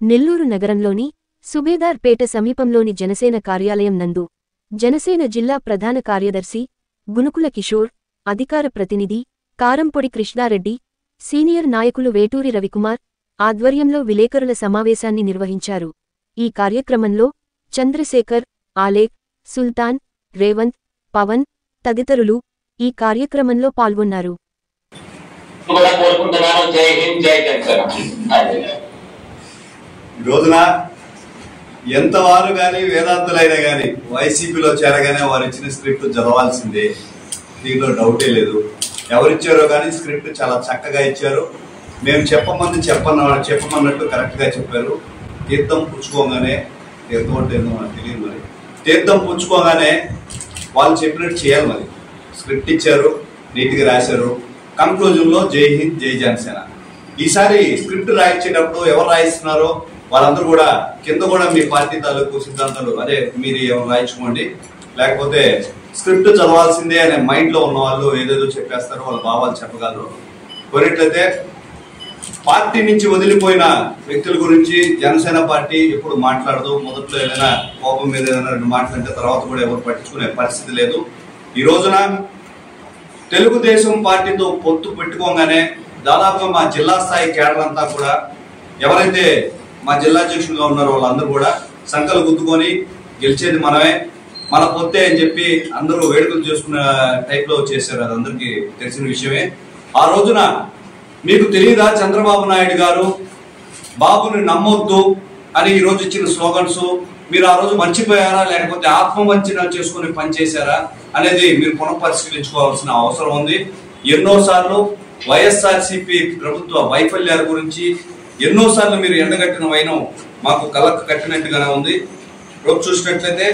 నెల్లూరు నగరంలోని సుబేదార్ పేట సమీపంలోని జనసేన కార్యాలయం నందు జనసేన జిల్లా ప్రధాన కార్యదర్శి గునుకుల కిషోర్ అధికార ప్రతినిధి కారంపొడి కృష్ణారెడ్డి సీనియర్ నాయకులు వేటూరి రవికుమార్ ఆధ్వర్యంలో విలేకరుల సమావేశాన్ని నిర్వహించారు ఈ కార్యక్రమంలో చంద్రశేఖర్ ఆలేక్ సుల్తాన్ రేవంత్ పవన్ తదితరులు ఈ కార్యక్రమంలో పాల్గొన్నారు కూడా కోరుకుంటున్నాను జై హింద్ జై జనసేన అది. ఈ రోజున ఎంతవారు కానీ వేదాంతులైనా కానీ వైసీపీలో చేరగానే వారు ఇచ్చిన స్క్రిప్ట్ చదవాల్సిందే దీంట్లో డౌటే లేదు ఎవరిచ్చారో కానీ స్క్రిప్ట్ చాలా చక్కగా ఇచ్చారు మేము చెప్పమంది చెప్పన్న చెప్పమన్నట్టు కరెక్ట్గా చెప్పారు తీర్థం పుచ్చుకోగానే తీర్థం అంటే ఏందో మనకు తెలియదు మరి తీర్థం పుచ్చుకోగానే వాళ్ళు చెప్పినట్టు చేయాలి మరి స్క్రిప్ట్ ఇచ్చారు నీట్గా రాశారు కంక్లూజన్లో జై హింద్ జై జనసేన ఈసారి స్క్రిప్ట్ రాయించేటప్పుడు ఎవరు రాయిస్తున్నారో వాళ్ళందరూ కూడా కింద కూడా మీ పార్టీ తాలూకు సిద్ధాంతాలు అదే మీరు ఎవరు రాయించుకోండి లేకపోతే స్క్రిప్ట్ చదవాల్సిందే అనే మైండ్ లో ఉన్న వాళ్ళు ఏదేదో చెప్పేస్తారో వాళ్ళ భావాలు చెప్పగలరు కొన్నిట్లయితే పార్టీ నుంచి వదిలిపోయిన వ్యక్తుల గురించి జనసేన పార్టీ ఎప్పుడు మాట్లాడదు మొదట్లో ఏదైనా కోపం మీద ఏదైనా రెండు మాట్లాడితే తర్వాత కూడా ఎవరు పట్టించుకునే పరిస్థితి లేదు ఈ రోజున తెలుగుదేశం పార్టీతో పొత్తు పెట్టుకోగానే దాదాపుగా మా జిల్లా స్థాయి కేడర్ అంతా కూడా ఎవరైతే మా జిల్లా అధ్యక్షులుగా ఉన్నారో వాళ్ళందరూ కూడా సంకలు గుద్దుకొని గెలిచేది మనమే మన పొత్తే అని చెప్పి అందరూ వేడుకలు చేసుకున్న టైప్ లో చేశారు అది అందరికీ తెలిసిన విషయమే ఆ రోజున మీకు తెలియదా చంద్రబాబు నాయుడు గారు బాబుని నమ్మొద్దు అని ఈ రోజు ఇచ్చిన స్లోగన్స్ మీరు ఆ రోజు మర్చిపోయారా లేకపోతే ఆత్మవంచన చేసుకుని పనిచేశారా అనేది మీరు పునఃపరిశీలించుకోవాల్సిన అవసరం ఉంది ఎన్నోసార్లు వైఎస్ఆర్సీపీ ప్రభుత్వ వైఫల్యాల గురించి ఎన్నోసార్లు మీరు ఎండగట్టిన వైనం మాకు కళ్ళకు కట్టినట్టుగానే ఉంది రోజు చూసినట్లయితే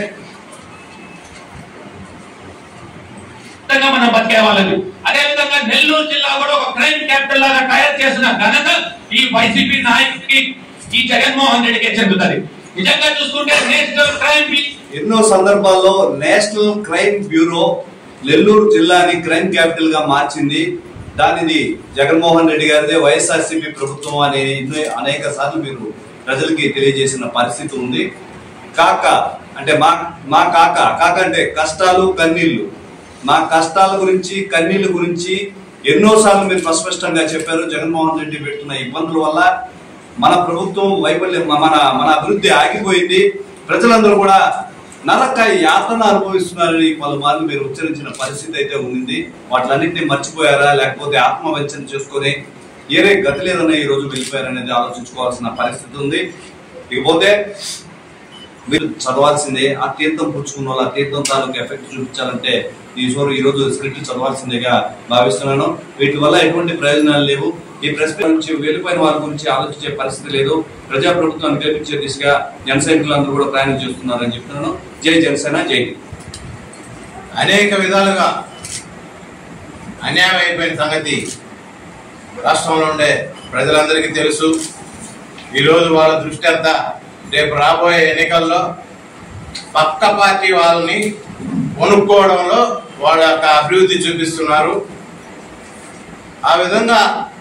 విధంగా మనం బతికే వాళ్ళని అదే విధంగా నెల్లూరు జిల్లా కూడా ఒక క్రైమ్ క్యాపిటల్ లాగా తయారు చేసిన ఘనత ఈ వైసీపీ నాయకుడికి ఈ జగన్మోహన్ రెడ్డికే చెందుతుంది నిజంగా చూసుకుంటే నేషనల్ క్రైమ్ బి- ఎన్నో సందర్భాల్లో నేషనల్ క్రైమ్ బ్యూరో నెల్లూరు జిల్లాని క్రైమ్ క్యాపిటల్ గా మార్చింది దానిది జగన్మోహన్ రెడ్డి గారిదే వైఎస్ఆర్సీపీ ప్రభుత్వం అనే ఎన్నో అనేక సార్లు మీరు ప్రజలకి తెలియజేసిన పరిస్థితి ఉంది కాక అంటే మా మా కాక కాక అంటే కష్టాలు కన్నీళ్లు మా కష్టాల గురించి కన్నీళ్ల గురించి ఎన్నోసార్లు మీరు స్పష్టంగా చెప్పారు జగన్మోహన్ రెడ్డి పెడుతున్న ఇబ్బందుల వల్ల మన ప్రభుత్వం వైఫల్యం మన మన అభివృద్ధి ఆగిపోయింది ప్రజలందరూ కూడా నరక యాతన అనుభవిస్తున్నారని పలుమార్లు మీరు ఉచ్చరించిన పరిస్థితి అయితే ఉంది వాటిలన్నింటినీ మర్చిపోయారా లేకపోతే ఆత్మవంచన చేసుకొని ఏరే గతి లేదన్న ఈ రోజు వెళ్ళిపోయారనేది ఆలోచించుకోవాల్సిన పరిస్థితి ఉంది ఇకపోతే మీరు చదవాల్సిందే ఆ తీర్థం పుచ్చుకున్న వాళ్ళు ఆ తీర్థం తాలూకు ఎఫెక్ట్ చూపించాలంటే ఈ సోరు ఈ రోజు స్క్రిప్ట్ చదవాల్సిందేగా భావిస్తున్నాను వీటి వల్ల ఎటువంటి ప్రయోజనాలు లేవు ఈ ప్రెస్ మీట్ నుంచి వెళ్ళిపోయిన వాళ్ళ గురించి ఆలోచించే పరిస్థితి లేదు ప్రజా ప్రభుత్వాన్ని గెలిపించే దిశగా జన సైనికులందరూ కూడా ప్రయాణం చేస్తున్నారని చెప్తున్నాను జై జనసేన జై హింద్. అనేక విధాలుగా అన్యాయం అయిపోయిన సంగతి రాష్ట్రంలో ఉండే ప్రజలందరికీ తెలుసు ఈరోజు వాళ్ళ దృష్టి అంతా రేపు రాబోయే ఎన్నికల్లో పక్క పార్టీ వాళ్ళని కొనుక్కోవడంలో వాళ్ళ యొక్క అభివృద్ధి చూపిస్తున్నారు ఆ విధంగా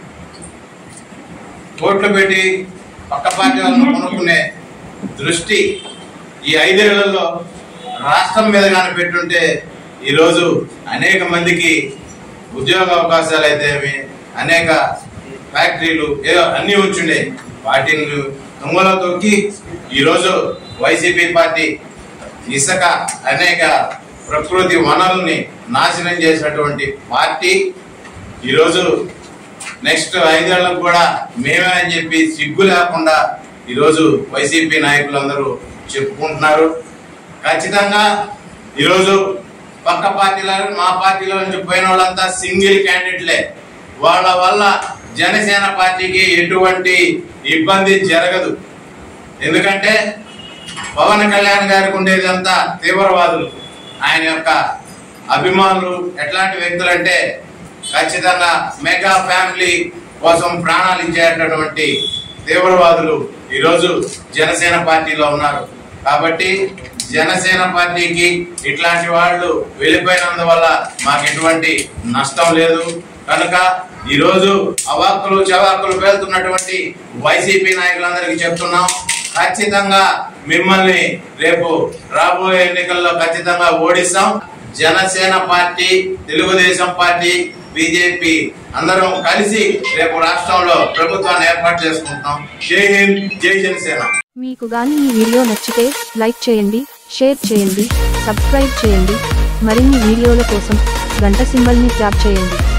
ఓట్లు పెట్టి పక్క పార్టీ వాళ్ళని కొనుక్కునే దృష్టి ఈ ఐదేళ్లలో రాష్ట్రం మీద కానీ పెట్టుంటే ఈరోజు అనేక మందికి ఉద్యోగ అవకాశాలు అయితే అనేక ఫ్యాక్టరీలు ఏదో అన్ని వచ్చిండే వాటిని తుంగలో తొక్కి ఈరోజు వైసీపీ పార్టీ ఇసుక అనేక ప్రకృతి వనరుల్ని నాశనం చేసినటువంటి పార్టీ ఈరోజు నెక్స్ట్ ఐదేళ్లకు కూడా మేమే అని చెప్పి సిగ్గు లేకుండా ఈరోజు వైసీపీ నాయకులందరూ చెప్పుకుంటున్నారు ఖచ్చితంగా ఈరోజు పక్క పార్టీల మా పార్టీలో నుంచి పోయిన వాళ్ళంతా సింగిల్ క్యాండిడేట్లే వాళ్ళ వల్ల జనసేన పార్టీకి ఎటువంటి ఇబ్బంది జరగదు ఎందుకంటే పవన్ కళ్యాణ్ గారికి ఉండేది అంతా తీవ్రవాదులు ఆయన యొక్క అభిమానులు ఎట్లాంటి వ్యక్తులు అంటే ఖచ్చితంగా మెగా ఫ్యామిలీ కోసం ప్రాణాలు ఇచ్చేటటువంటి తీవ్రవాదులు ఈరోజు జనసేన పార్టీలో ఉన్నారు కాబట్టి జనసేన పార్టీకి ఇట్లాంటి వాళ్ళు వెళ్ళిపోయినందువల్ల మాకు ఎటువంటి నష్టం లేదు కనుక ఈ రోజు అవాక్కులు చవాక్కులు పేలుతున్నటువంటి వైసీపీ నాయకులందరికీ చెప్తున్నాం ఖచ్చితంగా మిమ్మల్ని రేపు రాబోయే ఎన్నికల్లో ఖచ్చితంగా ఓడిస్తాం Janasena party Telugu Desam party BJP అందరం కలిసి రేపు రాష్ట్రంలో ప్రభుత్వాన్ని ఏర్పాటు చేసుకుంటున్నాం జై హింద్ జై జనసేన మీకు గాని ఈ వీడియో నచ్చితే లైక్ చేయండి షేర్ చేయండి సబ్స్క్రైబ్ చేయండి మరిన్ని వీడియోల కోసం గంట సింబల్ని ట్యాప్ చేయండి